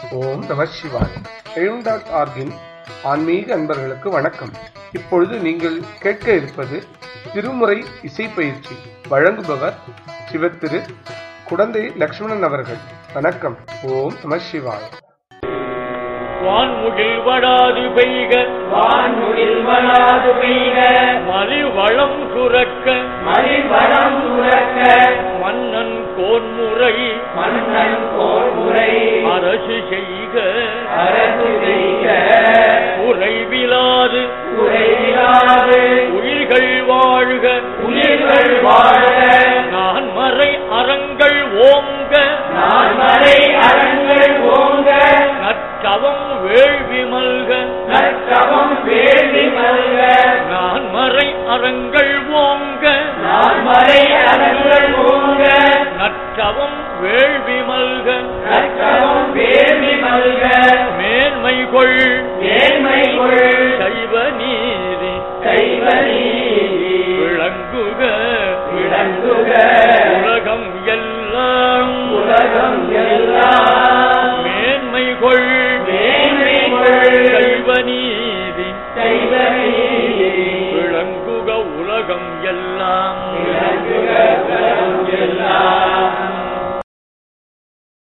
ஓம் நம சிவாய் எழும் டாட் ஆர்கின் ஆன்மீக அன்பர்களுக்கு வணக்கம் இப்பொழுது நீங்கள் கேட்க இருப்பது திருமுறை இசை பயிற்சி வழங்குபவர் சிவத்திரு குடந்தை லக்ஷ்மணன் அவர்கள் வணக்கம் ஓம் நம சிவாய் வான்முகில் வடாது பெய்க வான்முகில் வளாது பெய்க மலி வளம் சுரக்க மலிவளம் சுரக்க மன்னன் கோன்முறை மன்னன் போர் முறை அரசு செய்க அரசு செய்க குறைவிலாது குறைவிலாது உயிர்கள் வாழ்க உயிர்கள் வாழ்க நான் மறை அறங்கள் ஓங்க நான் மறை அரண்கள் ஓங்க நற்சவம் வேள்வி மல்க நற்சவம் வேள்வி மல்க நான் மறை அறங்கள் ஓங்க நான் மறை அரண்கள் ஓங்க நற்சவம் வேள்வி மல்க நற்சவம் வேள்வி மல்க மேன்மை கொள் மேன்மை கொள் சைவ நீதி சைவ நீதி விளங்குக விளங்குக